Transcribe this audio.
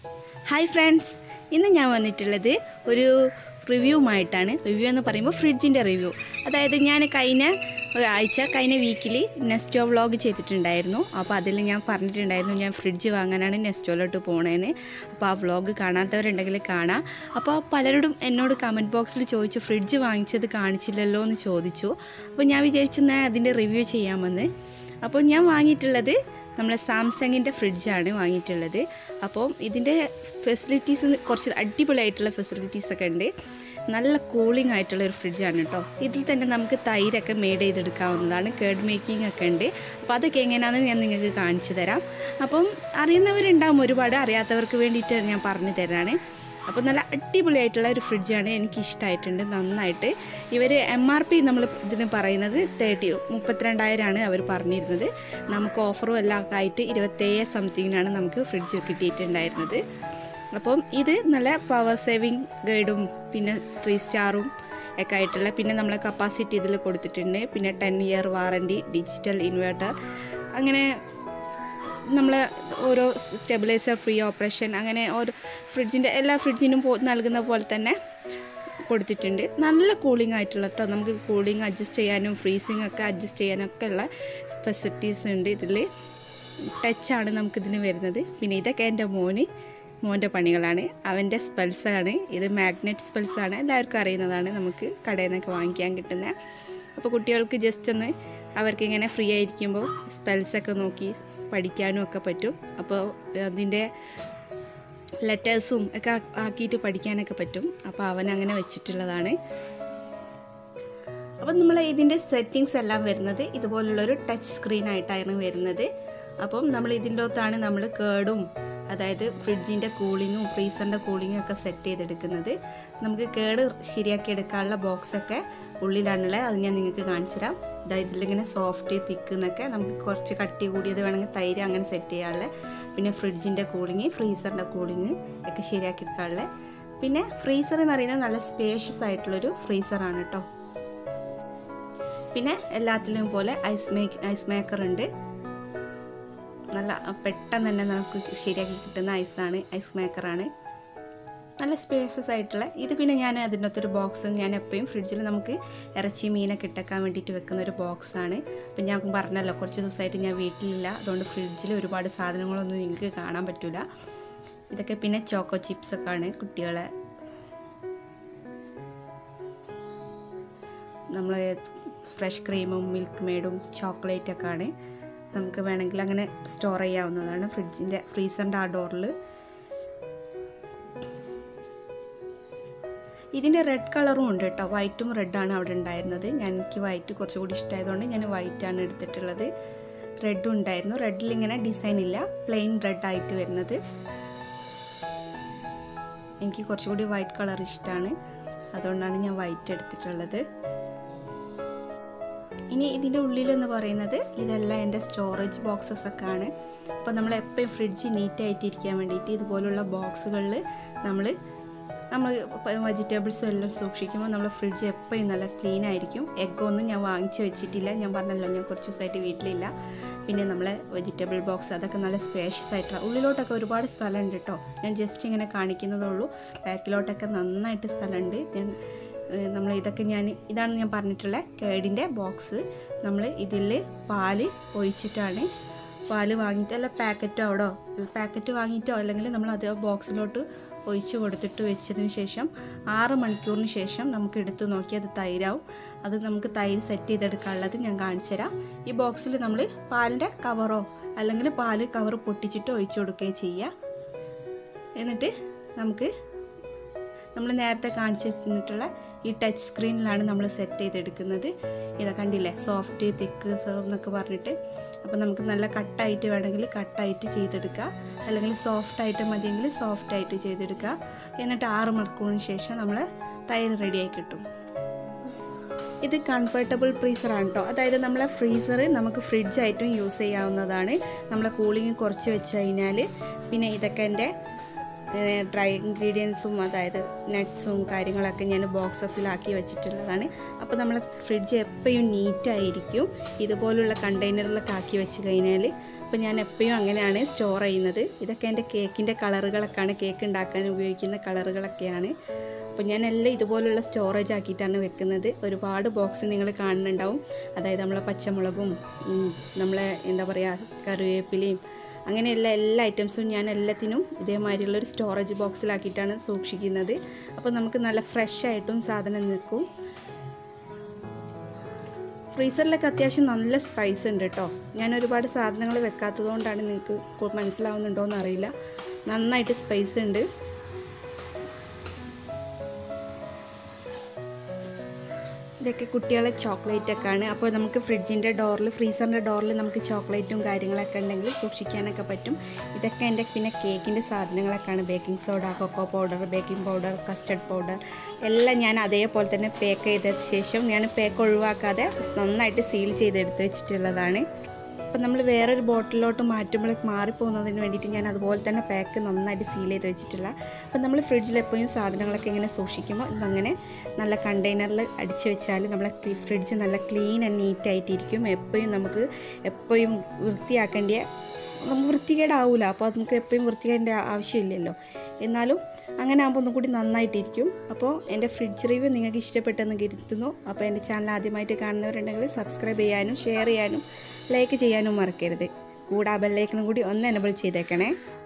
hi friends ഇന്ന് ഞാൻ വന്നിട്ടുള്ളത് ഒരു റിവ്യൂമായിട്ടാണ് റിവ്യൂ എന്ന് പറയുമ്പോൾ ഫ്രിഡ്ജിൻ്റെ റിവ്യൂ അതായത് ഞാൻ കഴിഞ്ഞ ഒരാഴ്ച കഴിഞ്ഞ വീക്കിൽ നെസ്റ്റോ വ്ളോഗ് ചെയ്തിട്ടുണ്ടായിരുന്നു അപ്പോൾ അതിൽ ഞാൻ പറഞ്ഞിട്ടുണ്ടായിരുന്നു ഞാൻ ഫ്രിഡ്ജ് വാങ്ങാനാണ് നെസ്റ്റോയിലോട്ട് പോണേന്ന് അപ്പോൾ ആ വ്ളോഗ് കാണാത്തവരുണ്ടെങ്കിൽ കാണാം അപ്പോൾ പലരോടും എന്നോട് കമൻറ്റ് ബോക്സിൽ ചോദിച്ചു ഫ്രിഡ്ജ് വാങ്ങിച്ചത് കാണിച്ചില്ലല്ലോ എന്ന് ചോദിച്ചു അപ്പോൾ ഞാൻ വിചാരിച്ചു ഞാൻ അതിൻ്റെ റിവ്യൂ ചെയ്യാമെന്ന് അപ്പോൾ ഞാൻ വാങ്ങിയിട്ടുള്ളത് നമ്മളെ സാംസങ്ങിൻ്റെ ഫ്രിഡ്ജാണ് വാങ്ങിയിട്ടുള്ളത് അപ്പോൾ ഇതിൻ്റെ ഫെസിലിറ്റീസ് കുറച്ച് അടിപൊളിയായിട്ടുള്ള ഫെസിലിറ്റീസ് ഒക്കെ ഉണ്ട് നല്ല കൂളിംഗ് ആയിട്ടുള്ള ഒരു ഫ്രിഡ്ജാണ് കേട്ടോ ഇതിൽ തന്നെ നമുക്ക് തൈരൊക്കെ മെയ്ഡ് ചെയ്തെടുക്കാവുന്നതാണ് കേഡ് മേക്കിംഗ് ഒക്കെ ഉണ്ട് അപ്പോൾ അതൊക്കെ എങ്ങനെയാണെന്ന് ഞാൻ നിങ്ങൾക്ക് കാണിച്ചു തരാം അപ്പം അറിയുന്നവരുണ്ടാവും ഒരുപാട് അറിയാത്തവർക്ക് വേണ്ടിയിട്ട് ഞാൻ പറഞ്ഞു തരാണ് അപ്പോൾ നല്ല അടിപൊളിയായിട്ടുള്ള ഒരു ഫ്രിഡ്ജാണ് എനിക്ക് ഇഷ്ടമായിട്ടുണ്ട് നന്നായിട്ട് ഇവർ എം ആർ പി നമ്മൾ ഇതിന് പറയുന്നത് തേർട്ടി മുപ്പത്തിരണ്ടായിരമാണ് അവർ പറഞ്ഞിരുന്നത് നമുക്ക് ഓഫറും എല്ലാം ഒക്കെ ആയിട്ട് ഇരുപത്തേഴ് സംതിങ്ങിനാണ് നമുക്ക് ഫ്രിഡ്ജ് കിട്ടിയിട്ടുണ്ടായിരുന്നത് അപ്പം ഇത് നല്ല പവർ സേവിങ് ഗൈഡും പിന്നെ ത്രീ സ്റ്റാറും ഒക്കെ ആയിട്ടുള്ള പിന്നെ നമ്മളെ കപ്പാസിറ്റി ഇതിൽ കൊടുത്തിട്ടുണ്ട് പിന്നെ ten year warranty digital inverter അങ്ങനെ നമ്മൾ ഓരോ സ്റ്റെബിലൈസർ ഫ്രീ ഓപ്പറേഷൻ അങ്ങനെ ഓരോ ഫ്രിഡ്ജിൻ്റെ എല്ലാ ഫ്രിഡ്ജിനും പോ നൽകുന്ന പോലെ തന്നെ കൊടുത്തിട്ടുണ്ട് നല്ല കൂളിംഗ് ആയിട്ടുള്ള കേട്ടോ നമുക്ക് കൂളിംഗ് അഡ്ജസ്റ്റ് ചെയ്യാനും ഫ്രീസിങ് ഒക്കെ അഡ്ജസ്റ്റ് ചെയ്യാനൊക്കെ ഉള്ള ഫെസിലിറ്റീസ് ഉണ്ട് ഇതിൽ ടച്ചാണ് നമുക്കിതിന് വരുന്നത് പിന്നെ ഇതൊക്കെ എൻ്റെ മോന് മോൻ്റെ പണികളാണ് അവൻ്റെ സ്പെൽസാണ് ഇത് മാഗ്നറ്റ് സ്പെൽസാണ് എല്ലാവർക്കും അറിയുന്നതാണ് നമുക്ക് കടയിൽ നിന്നൊക്കെ വാങ്ങിക്കാൻ കിട്ടുന്നത് അപ്പോൾ കുട്ടികൾക്ക് ജസ്റ്റ് ഒന്ന് അവർക്ക് ഇങ്ങനെ ഫ്രീ ആയിരിക്കുമ്പോൾ സ്പെൽസൊക്കെ നോക്കി പഠിക്കാനും ഒക്കെ പറ്റും അപ്പോൾ അതിൻ്റെ ലെറ്റേഴ്സും ഒക്കെ ആക്കിയിട്ട് പഠിക്കാനൊക്കെ പറ്റും അപ്പോൾ അവൻ അങ്ങനെ വെച്ചിട്ടുള്ളതാണ് അപ്പം നമ്മൾ ഇതിൻ്റെ സെറ്റിങ്സ് എല്ലാം വരുന്നത് ഇതുപോലുള്ളൊരു ടച്ച് സ്ക്രീൻ ആയിട്ടാണ് വരുന്നത് അപ്പം നമ്മൾ ഇതിൻ്റെ അകത്താണ് നമ്മൾ കേടും അതായത് ഫ്രിഡ്ജിൻ്റെ കൂളിങ്ങും ഫ്രീസറിൻ്റെ കൂളിങ്ങും ഒക്കെ സെറ്റ് ചെയ്തെടുക്കുന്നത് നമുക്ക് കേട് ശരിയാക്കി എടുക്കാനുള്ള ബോക്സൊക്കെ ഉള്ളിലാണുള്ളത് അത് ഞാൻ നിങ്ങൾക്ക് കാണിച്ചു തരാം അതായത് ഇതിലിങ്ങനെ സോഫ്റ്റ് തിക്ക് എന്നൊക്കെ നമുക്ക് കുറച്ച് കട്ടി കൂടിയത് വേണമെങ്കിൽ തൈര് അങ്ങനെ സെറ്റ് ചെയ്യാനുള്ള പിന്നെ ഫ്രിഡ്ജിൻ്റെ കൂളിങ് ഫ്രീസറിൻ്റെ കൂളിങ് ഒക്കെ ശരിയാക്കി എടുക്കാനുള്ള പിന്നെ ഫ്രീസർ എന്ന് പറയുന്നത് നല്ല സ്പേഷ്യസ് ആയിട്ടുള്ളൊരു ഫ്രീസറാണ് കേട്ടോ പിന്നെ എല്ലാത്തിലും പോലെ ഐസ് മേക്ക് ഐസ് മേക്കർ ഉണ്ട് നല്ല പെട്ടെന്ന് തന്നെ നമുക്ക് ശരിയാക്കി കിട്ടുന്ന ഐസാണ് ഐസ് മേക്കറാണ് നല്ല സ്പേസസ് ആയിട്ടുള്ള ഇത് പിന്നെ ഞാൻ അതിൻ്റെ അകത്തൊരു ബോക്സ് ഞാൻ എപ്പോഴും ഫ്രിഡ്ജിൽ നമുക്ക് ഇറച്ചി മീനൊക്കെ ഇട്ടേക്കാൻ വേണ്ടിയിട്ട് വെക്കുന്ന ഒരു ബോക്സാണ് അപ്പം ഞാൻ പറഞ്ഞല്ലോ കുറച്ച് ദിവസമായിട്ട് ഞാൻ വീട്ടിലില്ല അതുകൊണ്ട് ഫ്രിഡ്ജിൽ ഒരുപാട് സാധനങ്ങളൊന്നും നിങ്ങൾക്ക് കാണാൻ പറ്റില്ല ഇതൊക്കെ പിന്നെ ചോക്കോ ചിപ്സൊക്കെ ആണ് കുട്ടികളെ നമ്മൾ ഫ്രഷ് ക്രീമും മിൽക്ക് മെയ്ഡും ചോക്ലേറ്റൊക്കെ ആണ് നമുക്ക് വേണമെങ്കിൽ അങ്ങനെ സ്റ്റോർ ചെയ്യാവുന്നതാണ് ഫ്രിഡ്ജിൻ്റെ ഫ്രീസറിൻ്റെ ആ ഡോറിൽ ഇതിൻ്റെ റെഡ് കളറും ഉണ്ട് കേട്ടോ വൈറ്റും റെഡാണ് അവിടെ ഉണ്ടായിരുന്നത് ഞാൻ എനിക്ക് വൈറ്റ് കുറച്ചുകൂടി ഇഷ്ടമായതുകൊണ്ട് ഞാൻ വൈറ്റാണ് എടുത്തിട്ടുള്ളത് റെഡും ഉണ്ടായിരുന്നു റെഡിൽ ഇങ്ങനെ ഡിസൈൻ ഇല്ല പ്ലെയിൻ റെഡ് ആയിട്ട് വരുന്നത് എനിക്ക് കുറച്ചുകൂടി വൈറ്റ് കളർ ഇഷ്ടമാണ് അതുകൊണ്ടാണ് ഞാൻ വൈറ്റ് എടുത്തിട്ടുള്ളത് ഇനി ഇതിൻ്റെ ഉള്ളിലെന്ന് പറയുന്നത് ഇതെല്ലാം എൻ്റെ സ്റ്റോറേജ് ബോക്സസ് ഒക്കെ ആണ് അപ്പോൾ നമ്മൾ എപ്പോഴും ഫ്രിഡ്ജ് നീറ്റായിട്ടിരിക്കാൻ വേണ്ടിയിട്ട് ഇതുപോലുള്ള ബോക്സുകളിൽ നമ്മൾ നമ്മൾ വെജിറ്റബിൾസ് എല്ലാം സൂക്ഷിക്കുമ്പോൾ നമ്മൾ ഫ്രിഡ്ജ് എപ്പോഴും നല്ല ക്ലീൻ ആയിരിക്കും എഗ്ഗൊന്നും ഞാൻ വാങ്ങിച്ച് വെച്ചിട്ടില്ല ഞാൻ പറഞ്ഞല്ലോ ഞാൻ കുറച്ച് ദിവസമായിട്ട് വീട്ടിലില്ല പിന്നെ നമ്മളെ വെജിറ്റബിൾ ബോക്സ് അതൊക്കെ നല്ല സ്പേഷ്യസ് ആയിട്ടുള്ള ഉള്ളിലോട്ടൊക്കെ ഒരുപാട് സ്ഥലമുണ്ട് കേട്ടോ ഞാൻ ജസ്റ്റ് ഇങ്ങനെ കാണിക്കുന്നതേ ഉള്ളൂ ബാക്കിലോട്ടൊക്കെ നന്നായിട്ട് സ്ഥലമുണ്ട് ഞാൻ നമ്മൾ ഇതൊക്കെ ഞാൻ ഇതാണ് ഞാൻ പറഞ്ഞിട്ടുള്ള കേടിൻ്റെ ബോക്സ് നമ്മൾ ഇതിൽ പാല് ഒഴിച്ചിട്ടാണ് പാല് വാങ്ങിയിട്ട് അല്ല പാക്കറ്റോ അവിടോ പാക്കറ്റ് വാങ്ങിയിട്ടോ അല്ലെങ്കിൽ നമ്മൾ അത് ബോക്സിലോട്ട് ഒഴിച്ച് കൊടുത്തിട്ട് വെച്ചതിന് ശേഷം ആറ് മണിക്കൂറിന് ശേഷം നമുക്ക് എടുത്ത് നോക്കി അത് തൈരാവും അത് നമുക്ക് തൈര് സെറ്റ് ചെയ്തെടുക്കാനുള്ളത് ഞാൻ കാണിച്ചു തരാം ഈ ബോക്സിൽ നമ്മൾ പാലിൻ്റെ കവറോ അല്ലെങ്കിൽ പാല് കവർ പൊട്ടിച്ചിട്ട് ഒഴിച്ചു കൊടുക്കുകയോ ചെയ്യുക എന്നിട്ട് നമുക്ക് നമ്മൾ നേരത്തെ കാണിച്ചു തന്നിട്ടുള്ള ഈ ടച്ച് സ്ക്രീനിലാണ് നമ്മൾ സെറ്റ് ചെയ്തെടുക്കുന്നത് ഇതാ കണ്ടില്ലേ സോഫ്റ്റ് തിക്ക് സെർവ് എന്നൊക്കെ പറഞ്ഞിട്ട് അപ്പോൾ നമുക്ക് നല്ല കട്ടായിട്ട് വേണമെങ്കിൽ കട്ടായിട്ട് ചെയ്തെടുക്കുക അല്ലെങ്കിൽ സോഫ്റ്റ് ആയിട്ട് മതിയെങ്കിൽ സോഫ്റ്റ് ആയിട്ട് ചെയ്തെടുക്കുക എന്നിട്ട് ആറ് മണിക്കൂറിന് ശേഷം നമ്മൾ തൈര് റെഡിയായി കിട്ടും ഇത് കംഫർട്ടബിൾ ഫ്രീസറാണ് കേട്ടോ അതായത് നമ്മളെ ഫ്രീസർ നമുക്ക് ഫ്രിഡ്ജായിട്ടും യൂസ് ചെയ്യാവുന്നതാണ് നമ്മളെ കൂളിംഗ് കുറച്ച് വെച്ച് കഴിഞ്ഞാൽ പിന്നെ ഇതൊക്കെ എൻ്റെ ഡ്രൈ ഇൻഗ്രീഡിയൻസും അതായത് നട്ട്സും കാര്യങ്ങളൊക്കെ ഞാൻ ബോക്സസിലാക്കി വെച്ചിട്ടുള്ളതാണ് അപ്പോൾ നമ്മൾ ഫ്രിഡ്ജ് എപ്പോഴും നീറ്റായിരിക്കും ഇതുപോലുള്ള കണ്ടെയ്നറിലൊക്കെ ആക്കി വെച്ച് കഴിഞ്ഞാൽ അപ്പോൾ ഞാൻ എപ്പോഴും അങ്ങനെയാണ് സ്റ്റോർ ചെയ്യുന്നത് ഇതൊക്കെ എൻ്റെ കേക്കിൻ്റെ കളറുകളൊക്കെയാണ് കേക്ക് ഉണ്ടാക്കാൻ ഉപയോഗിക്കുന്ന കളറുകളൊക്കെയാണ് അപ്പോൾ ഞാൻ എല്ലാം ഇതുപോലുള്ള സ്റ്റോറേജ് ആക്കിയിട്ടാണ് വെക്കുന്നത് ഒരുപാട് ബോക്സ് നിങ്ങൾ കാണുന്നുണ്ടാവും അതായത് നമ്മളെ പച്ചമുളകും ഉം, നമ്മളെ എന്താ പറയുക കറിവേപ്പിലയും അങ്ങനെയുള്ള എല്ലാ ഐറ്റംസും ഞാൻ എല്ലാത്തിനും ഇതേമാതിരിയുള്ള ഒരു സ്റ്റോറേജ് ബോക്സിലാക്കിയിട്ടാണ് സൂക്ഷിക്കുന്നത് അപ്പോൾ നമുക്ക് നല്ല ഫ്രഷ് ആയിട്ടും സാധനം നിൽക്കും ഫ്രീസറിലൊക്കെ അത്യാവശ്യം നല്ല സ്പൈസ് ഉണ്ട് കേട്ടോ ഞാൻ ഒരുപാട് സാധനങ്ങൾ വെക്കാത്തത് കൊണ്ടാണ് നിങ്ങൾക്ക് കൊ- മനസ്സിലാവുന്നുണ്ടോ എന്ന് അറിയില്ല നന്നായിട്ട് സ്പൈസ് ഉണ്ട് ഇതൊക്കെ കുട്ടികളെ ചോക്ലേറ്റ് ഒക്കെ ആണ് അപ്പോൾ നമുക്ക് ഫ്രിഡ്ജിൻ്റെ ഡോറിൽ ഫ്രീസറിൻ്റെ ഡോറിൽ നമുക്ക് ചോക്ലേറ്റും കാര്യങ്ങളൊക്കെ ഉണ്ടെങ്കിൽ സൂക്ഷിക്കാനൊക്കെ പറ്റും ഇതൊക്കെ എൻ്റെ പിന്നെ കേക്കിൻ്റെ സാധനങ്ങളൊക്കെയാണ് baking soda cocoa powder baking powder custard powder എല്ലാം ഞാൻ അതേപോലെ തന്നെ പേക്ക് ചെയ്ത ശേഷം ഞാൻ പേക്ക് ഒഴിവാക്കാതെ നന്നായിട്ട് സീൽ ചെയ്തെടുത്ത് വെച്ചിട്ടുള്ളതാണ് അപ്പം നമ്മൾ വേറൊരു ബോട്ടിലോട്ട് മാറ്റുമ്പോൾ മാറിപ്പോകുന്നതിന് വേണ്ടിയിട്ട് ഞാൻ അതുപോലെ തന്നെ പാക്ക് നന്നായിട്ട് സീൽ ചെയ്ത് വെച്ചിട്ടില്ല അപ്പം നമ്മൾ ഫ്രിഡ്ജിൽ എപ്പോഴും സാധനങ്ങളൊക്കെ ഇങ്ങനെ സൂക്ഷിക്കുമ്പോൾ ഇതങ്ങനെ നല്ല കണ്ടെയ്നറിൽ അടിച്ച് വെച്ചാൽ നമ്മളെ ഫ്രിഡ്ജ് നല്ല ക്ലീൻ ആൻഡ് നീറ്റ് ആയിട്ടിരിക്കും എപ്പോഴും നമുക്ക് എപ്പോഴും വൃത്തിയാക്കേണ്ട നമുക്ക് വൃത്തികേടാവില്ല അപ്പോൾ നമുക്ക് എപ്പോഴും വൃത്തികേണ്ട ആവശ്യമില്ലല്ലോ എന്നാലും അങ്ങനെ ആകുമ്പോൾ ഒന്നും കൂടി നന്നായിട്ടിരിക്കും അപ്പോൾ എൻ്റെ ഫ്രിഡ്ജ് റിവ്യൂ നിങ്ങൾക്ക് ഇഷ്ടപ്പെട്ടെന്ന് കരുതുന്നു അപ്പോൾ എൻ്റെ ചാനൽ ആദ്യമായിട്ട് കാണുന്നവരുണ്ടെങ്കിൽ സബ്സ്ക്രൈബ് ചെയ്യാനും ഷെയർ ചെയ്യാനും ലൈക്ക് ചെയ്യാനും മറക്കരുത് കൂടെ ആ ബെല്ലൈക്കനും കൂടി ഒന്ന് എനബിൾ ചെയ്തേക്കണേ